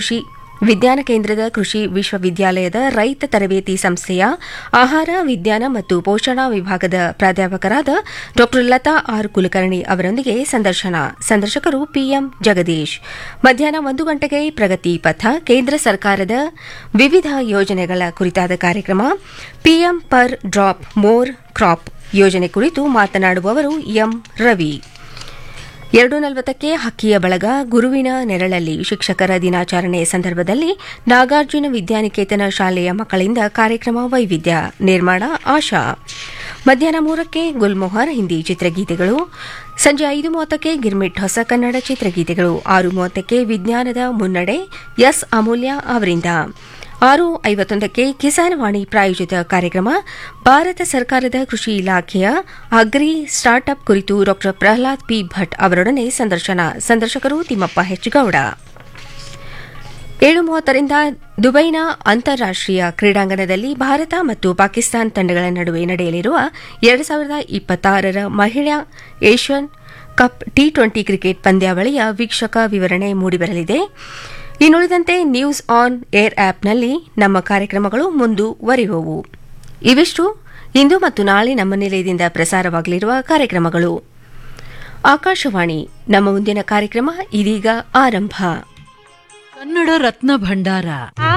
ಕೃಷಿ ವಿಜ್ಞಾನ ಕೇಂದ್ರದ ಕೃಷಿ ವಿಶ್ವವಿದ್ಯಾಲಯದ ರೈತ ತರಬೇತಿ ಸಂಸ್ಥೆಯ ಆಹಾರ ವಿಜ್ಞಾನ ಮತ್ತು ಪೋಷಣಾ ವಿಭಾಗದ ಪ್ರಾಧ್ಯಾಪಕರಾದ ಡಾ ಲತಾ ಆರ್ ಕುಲಕರ್ಣಿ ಅವರೊಂದಿಗೆ ಸಂದರ್ಶನ ಸಂದರ್ಶಕರು ಪಿಎಂ ಜಗದೀಶ್ ಮಧ್ಯಾಹ್ನ ಒಂದು ಗಂಟೆಗೆ ಪ್ರಗತಿ ಪಥ ಕೇಂದ್ರ ಸರ್ಕಾರದ ವಿವಿಧ ಯೋಜನೆಗಳ ಕುರಿತಾದ ಕಾರ್ಯಕ್ರಮ PM per drop more crop ಯೋಜನೆ ಕುರಿತು ಮಾತನಾಡುವವರು ಎಂ ರವಿ ಎರಡು ನಲವತ್ತಕ್ಕೆ ಹಕ್ಕಿಯ ಬಳಗ ಗುರುವಿನ ನೆರಳಲ್ಲಿ ಶಿಕ್ಷಕರ ದಿನಾಚರಣೆ ಸಂದರ್ಭದಲ್ಲಿ ನಾಗಾರ್ಜುನ ವಿದ್ಯಾನಿಕೇತನ ಶಾಲೆಯ ಮಕ್ಕಳಿಂದ ಕಾರ್ಯಕ್ರಮ ವೈವಿಧ್ಯ ನಿರ್ಮಾಣ ಆಶಾ ಮಧ್ಯಾಹ್ನ ಮೂರಕ್ಕೆ ಗುಲ್ಮೊಹರ್ ಹಿಂದಿ ಚಿತ್ರಗೀತೆಗಳು ಸಂಜೆ ಐದು ಮೂವತ್ತಕ್ಕೆ ಗಿರ್ಮಿಟ್ ಹೊಸ ಕನ್ನಡ ಚಿತ್ರಗೀತೆಗಳು ಆರು ಮೂವತ್ತಕ್ಕೆ ವಿಜ್ಞಾನದ ಮುನ್ನಡೆ ಎಸ್ ಅಮೂಲ್ಯ ಅವರಿಂದ ಆರು ಐವತ್ತೊಂದಕ್ಕೆ ಕಿಸಾನ್ ವಾಣಿ ಪ್ರಾಯೋಜಿತ ಕಾರ್ಯಕ್ರಮ ಭಾರತ ಸರ್ಕಾರದ ಕೃಷಿ ಇಲಾಖೆಯ ಅಗ್ರಿ ಸ್ಟಾರ್ಟ್ಅಪ್ ಕುರಿತು ಡಾ ಪ್ರಹ್ಲಾದ್ ಪಿ ಭಟ್ ಅವರೊಡನೆ ಸಂದರ್ಶನ ಸಂದರ್ಶಕರು ತಿಮ್ಮಪ್ಪ ಹೆಚ್ಗೌಡ ಏಳು ಮೂವತ್ತರಿಂದ ದುಬೈನ ಅಂತಾರಾಷ್ಟೀಯ ಕ್ರೀಡಾಂಗಣದಲ್ಲಿ ಭಾರತ ಮತ್ತು ಪಾಕಿಸ್ತಾನ ತಂಡಗಳ ನಡುವೆ ನಡೆಯಲಿರುವ ಎರಡು ಸಾವಿರದ ಇಪ್ಪತ್ತಾರರ ಮಹಿಳಾ Asian cup T twenty cricket ಪಂದ್ಯಾವಳಿಯ ವೀಕ್ಷಕ ವಿವರಣೆ ಮೂಡಿಬರಲಿದೆ ಇನ್ನುಳಿದಂತೆ ನ್ಯೂಸ್ ಆನ್ ಏರ್ ಆಪ್ನಲ್ಲಿ ನಮ್ಮ ಕಾರ್ಯಕ್ರಮಗಳು ಮುಂದುವರಿಯುವವು ಇವಿಷ್ಟು ಇಂದು ಮತ್ತು ನಾಳೆ ನಮ್ಮ ನಿಲಯದಿಂದ ಪ್ರಸಾರವಾಗಲಿರುವ ಕಾರ್ಯಕ್ರಮಗಳು ಆಕಾಶವಾಣಿ ನಮ್ಮ ಮುಂದಿನ ಕಾರ್ಯಕ್ರಮ ಇದೀಗ ಆರಂಭ ಕನ್ನಡ ರತ್ನ ಭಂಡಾರ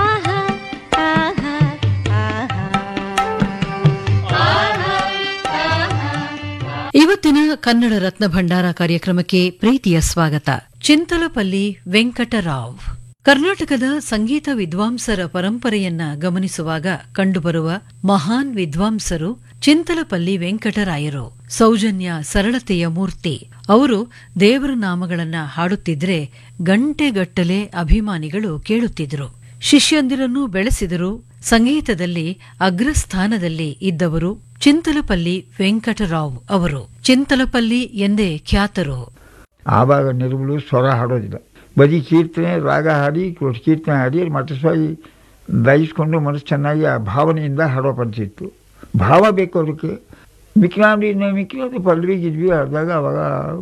ಇವತ್ತಿನ ಕನ್ನಡ ರತ್ನ ಭಂಡಾರ ಕಾರ್ಯಕ್ರಮಕ್ಕೆ ಪ್ರೀತಿಯ ಸ್ವಾಗತ ಚಿಂತಲಪಲ್ಲಿ ವೆಂಕಟರಾವ್ ಕರ್ನಾಟಕದ ಸಂಗೀತ ವಿದ್ವಾಂಸರ ಪರಂಪರೆಯನ್ನ ಗಮನಿಸುವಾಗ ಕಂಡುಬರುವ ಮಹಾನ್ ವಿದ್ವಾಂಸರು ಚಿಂತಲಪಲ್ಲಿ ವೆಂಕಟರಾಯರು ಸೌಜನ್ಯ ಸರಳತೆಯ ಮೂರ್ತಿ ಅವರು ದೇವರ ನಾಮಗಳನ್ನ ಹಾಡುತ್ತಿದ್ರೆ ಗಂಟೆಗಟ್ಟಲೆ ಅಭಿಮಾನಿಗಳು ಕೇಳುತ್ತಿದ್ರು ಶಿಷ್ಯಂದಿರನ್ನು ಬೆಳೆಸಿದರು ಸಂಗೀತದಲ್ಲಿ ಅಗ್ರಸ್ಥಾನದಲ್ಲಿ ಇದ್ದವರು ಚಿಂತಲಪಲ್ಲಿ ವೆಂಕಟರಾವ್ ಅವರು ಚಿಂತಲಪಲ್ಲಿ ಎಂದೇ ಖ್ಯಾತರು ಆವಾಗ ನಿರ್ಮಲು ಸ್ವರ ಹಾಡೋದಿಲ್ಲ ಬರೀ ಕೀರ್ತನೆ ರಾಗ ಹಾಡಿ ಕೀರ್ತನೆ ಹಾಡಿ ಮತಸ್ವಾಗಿ ದಯಿಸ್ಕೊಂಡು ಮನಸ್ಸು ಚೆನ್ನಾಗಿ ಆ ಭಾವನೆಯಿಂದ ಹಾಡೋ ಪದ್ಧತಿ ಇತ್ತು ಭಾವ ಬೇಕು ಅದಕ್ಕೆ ಮಿಕ್ನಾಡಿ ಮಿಕ್ಕಿನಾಡಿ ಪಲ್ವಿ ಗಿದ್ವಿ ಆದಾಗ ಅವಾಗ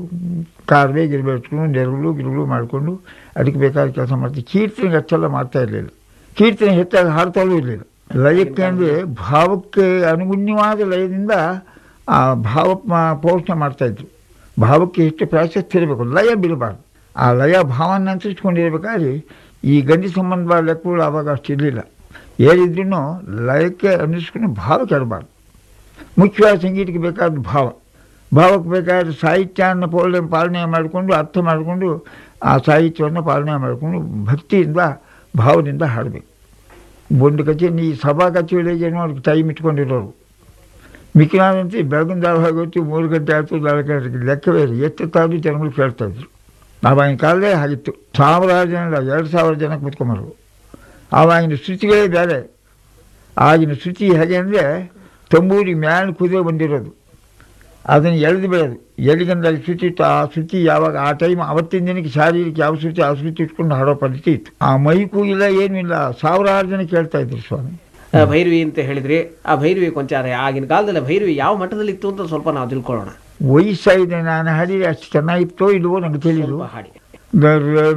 ಕಾರ್ವೆ ಗಿರ್ಬೆ ಇಟ್ಕೊಂಡು ನೆರಳು ಗಿರುಳು ಮಾಡಿಕೊಂಡು ಅದಕ್ಕೆ ಬೇಕಾದ ಕೆಲಸ ಮಾಡ್ತೀವಿ ಕೀರ್ತನೆಗೆ ಅಷ್ಟೆಲ್ಲ ಮಾಡ್ತಾ ಇರಲಿಲ್ಲ ಕೀರ್ತನೆ ಹೆಚ್ಚಾಗಿ ಹಾಡ್ತಾಲೂ ಇರಲಿಲ್ಲ ಲಯಕ್ಕೆ ಅಂದರೆ ಭಾವಕ್ಕೆ ಅನುಗುಣ್ಯವಾದ ಲಯದಿಂದ ಆ ಭಾವ ಪೋಷಣೆ ಮಾಡ್ತಾಯಿದ್ರು ಭಾವಕ್ಕೆ ಎಷ್ಟು ಪ್ರಾಶಸ್ತ್ಯ ಇರಬೇಕು ಲಯ ಬಿಡಬಾರ್ದು ಆ ಲಯ ಭಾವನ ಅನುಸರಿಸ್ಕೊಂಡಿರ್ಬೇಕಾದ್ರೆ ಈ ಗಂಡಿ ಸಂಬಂಧವಾದ ಲೆಕ್ಕಗಳು ಆವಾಗ ಅಷ್ಟು ಇರಲಿಲ್ಲ ಏನಿದ್ರೂ ಲಯಕ್ಕೆ ಅನುಸರಿಸ್ಕೊಂಡು ಭಾವ ಕೆಡಬಾರ್ದು ಮುಖ್ಯವಾದ ಸಂಗೀತಕ್ಕೆ ಬೇಕಾದ ಭಾವ ಭಾವಕ್ಕೆ ಬೇಕಾದ ಸಾಹಿತ್ಯವನ್ನು ಪೋಲನೆ ಪಾಲನೆ ಮಾಡಿಕೊಂಡು ಅರ್ಥ ಮಾಡಿಕೊಂಡು ಆ ಸಾಹಿತ್ಯವನ್ನು ಪಾಲನೆ ಮಾಡಿಕೊಂಡು ಭಕ್ತಿಯಿಂದ ಭಾವದಿಂದ ಹಾಡಬೇಕು ಒಂದು ಕಚೇರಿ ಈ ಸಭಾ ಕಚೇರಿಗೆ ನೋಡಿ ಟೈಮ್ ಇಟ್ಕೊಂಡಿರೋರು ಮಿಕ್ಕಿನಾದಂತೆ ಬೆಳಗಿನ ಜಾವ ಆಗೋತ್ತು ಮೂರು ಗಂಟೆ ಆಯಿತು ನಾಲ್ಕು ಗಂಟೆಗೆ ಲೆಕ್ಕವೇ ಇಲ್ಲ ಎಷ್ಟು ತಾವು ಜನಗಳು ಕೇಳ್ತಾಯಿದ್ರು ಆವಾಗಿನ ಕಾಲದೇ ಆಗಿತ್ತು ಸಾವಿರಾರು ಜನ ಇಲ್ಲ ಎರಡು ಸಾವಿರ ಜನ ಕೂತ್ಕೊಂಬರು ಆವಾಗಿನ ಶ್ರುತಿಗಳೇ ಬೇರೆ ಆಗಿನ ಶ್ರುತಿ ಹೇಗೆ ಅಂದರೆ ತಂಬೂರಿಗೆ ಮ್ಯಾಲೆ ಕುದುರೆ ಬಂದಿರೋದು ಅದನ್ನು ಎಳೆದು ಬಿಡೋದು ಎಲ್ಲಿಗಂದ್ರೆ ಅಲ್ಲಿ ಶ್ರುತಿ ಇತ್ತು ಆ ಶ್ರುತಿ ಯಾವಾಗ ಆ ಟೈಮ್ ಅವತ್ತಿನ ದಿನಕ್ಕೆ ಶಾರೀರಿಕ ಯಾವ ಶ್ರುತಿ ಆ ಶ್ರುತಿ ಇಟ್ಕೊಂಡು ಹಾಡೋ ಪದ್ಧತಿ ಇತ್ತು ಆ ಮೈಕೂ ಇಲ್ಲ ಏನೂ ಇಲ್ಲ ಸಾವಿರಾರು ಜನ ಕೇಳ್ತಾ ಇದ್ರು ಸ್ವಾಮಿ ಆ, ಭೈರವಿ ಅಂತ ಹೇಳಿದ್ರಿ ಆ ಭೈರವಿ ಕೊಂಚಾರ ಆಗಿನ ಕಾಲದಲ್ಲಿ ಭೈರವಿ ಯಾವ ಮಟ್ಟದಲ್ಲಿ ಇತ್ತು ಅಂತ ಸ್ವಲ್ಪ ನಾವು ತಿಳ್ಕೊಳ್ಳೋಣ ವಯಸ್ಸಾಗಿದೆ ನಾನು ಹಾಡಿದ್ರೆ ಅಷ್ಟು ಚೆನ್ನಾಗಿತ್ತೋ ಇಲ್ವೋ ನಂಗೆ ತಿಳಿದು ಸ್ವಲ್ಪ ಹಾಡಿ ದರ